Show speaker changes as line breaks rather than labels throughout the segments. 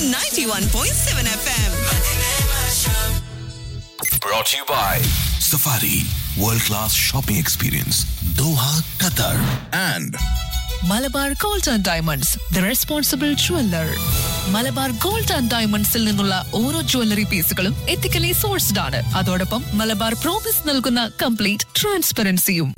91.7 FM.
Brought to you by Safari World Class Shopping Experience Doha, Qatar and
Malabar gold and diamonds the responsible jeweller Malabar gold and ഡയമണ്ട്സിൽ നിന്നുള്ള ഓരോ jewellery പീസുകളും ethically sourced ആണ് അതോടൊപ്പം Malabar promise നൽകുന്ന complete ട്രാൻസ്പെറൻസിയും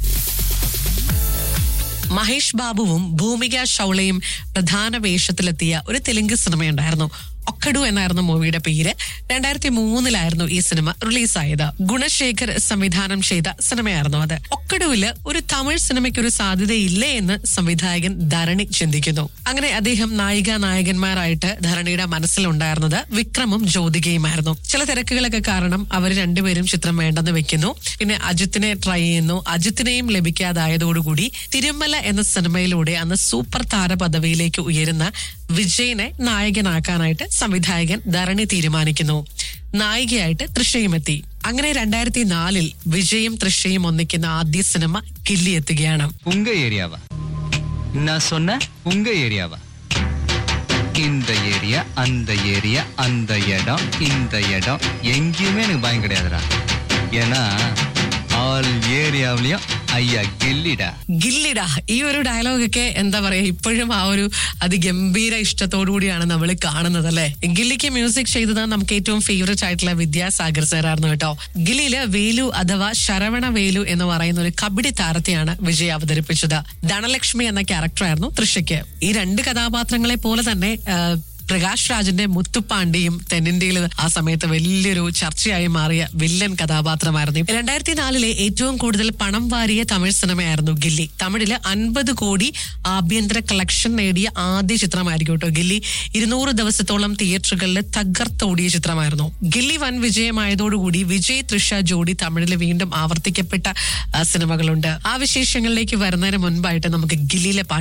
മഹേഷ് ബാബുവും ഭൂമിക ഷൗളയും പ്രധാന വേഷത്തിലെത്തിയ ഒരു തെലുങ്ക് സിനിമയുണ്ടായിരുന്നു ഒക്കഡു എന്നായിരുന്നു മൂവിയുടെ പേര് രണ്ടായിരത്തി മൂന്നിലായിരുന്നു ഈ സിനിമ റിലീസായത് ഗുണശേഖർ സംവിധാനം ചെയ്ത സിനിമയായിരുന്നു അത് ഒക്കഡുവില് ഒരു തമിഴ് സിനിമയ്ക്ക് ഒരു സാധ്യതയില്ലേ എന്ന് സംവിധായകൻ ധരണി ചിന്തിക്കുന്നു അങ്ങനെ അദ്ദേഹം നായിക നായകന്മാരായിട്ട് ധരണിയുടെ മനസ്സിലുണ്ടായിരുന്നത് വിക്രമും ജ്യോതികയുമായിരുന്നു ചില തിരക്കുകളൊക്കെ കാരണം അവർ രണ്ടുപേരും ചിത്രം വേണ്ടെന്ന് വെക്കുന്നു പിന്നെ അജിത്തിനെ ട്രൈ ചെയ്യുന്നു അജിത്തിനെയും ലഭിക്കാതായതോടുകൂടി തിരുമല എന്ന സിനിമയിലൂടെ അന്ന് സൂപ്പർ താര പദവിയിലേക്ക് ഉയരുന്ന വിജയനെ നായകനാക്കാനായിട്ട് സംവിധായകൻ ധരണി തീരുമാനിക്കുന്നു നായികയായിട്ട് തൃശയും എത്തി അങ്ങനെ രണ്ടായിരത്തി നാലിൽ വിജയും തൃശയും ഒന്നിക്കുന്ന ആദ്യ സിനിമ കില്ലി എത്തുകയാണ്
உங்க ஏரியாவா நான் சொன்ன உங்க ஏரியாவா இந்த ஏரியா அந்த ஏரியா அந்த இடம் இந்த இடம் எங்கேயுமே எனக்கு பயம் கிடையாதுடா ஏன்னா ஆல் ஏரியாவிலையும் ஐயா கெல்லிடா
ഗില്ലിട ഈ ഒരു ഡയലോഗൊക്കെ എന്താ പറയാ ഇപ്പോഴും ആ ഒരു അതിഗംഭീര ഇഷ്ടത്തോടു കൂടിയാണ് നമ്മൾ കാണുന്നത് അല്ലെ ഗില്ലിക്ക് മ്യൂസിക് ചെയ്തത് നമുക്ക് ഏറ്റവും ഫേവറേറ്റ് ആയിട്ടുള്ള വിദ്യാസാഗർ സാറായിരുന്നു കേട്ടോ ഗില്ലിയില് വേലു അഥവാ ശരവണ വേലു എന്ന് പറയുന്ന ഒരു കബഡി താരത്തെയാണ് വിജയ് അവതരിപ്പിച്ചത് ധനലക്ഷ്മി എന്ന ക്യാരക്ടറായിരുന്നു തൃശയ്ക്ക് ഈ രണ്ട് കഥാപാത്രങ്ങളെ പോലെ തന്നെ ആ, പ്രകാശ് രാജിന്റെ മുത്തുപ്പാണ്ടിയും തെന്നിന്ത്യയിൽ ആ സമയത്ത് വലിയൊരു ചർച്ചയായി മാറിയ വില്ലൻ കഥാപാത്രമായിരുന്നു രണ്ടായിരത്തി നാലിലെ ഏറ്റവും കൂടുതൽ പണം വാരിയ തമിഴ് സിനിമയായിരുന്നു ഗില്ലി തമിഴില് അൻപത് കോടി ആഭ്യന്തര കളക്ഷൻ നേടിയ ആദ്യ ചിത്രമായിരിക്കും കേട്ടോ ഗില്ലി ഇരുന്നൂറ് ദിവസത്തോളം തിയേറ്ററുകളിൽ തകർത്തോടിയ ചിത്രമായിരുന്നു ഗില്ലി വൻ വിജയമായതോടുകൂടി വിജയ് തൃഷ ജോഡി തമിഴിൽ വീണ്ടും ആവർത്തിക്കപ്പെട്ട ആ, സിനിമകളുണ്ട് ആ വിശേഷങ്ങളിലേക്ക് വരുന്നതിന് മുൻപായിട്ട് നമുക്ക് ഗില്ലിയിലെ പാട്ട്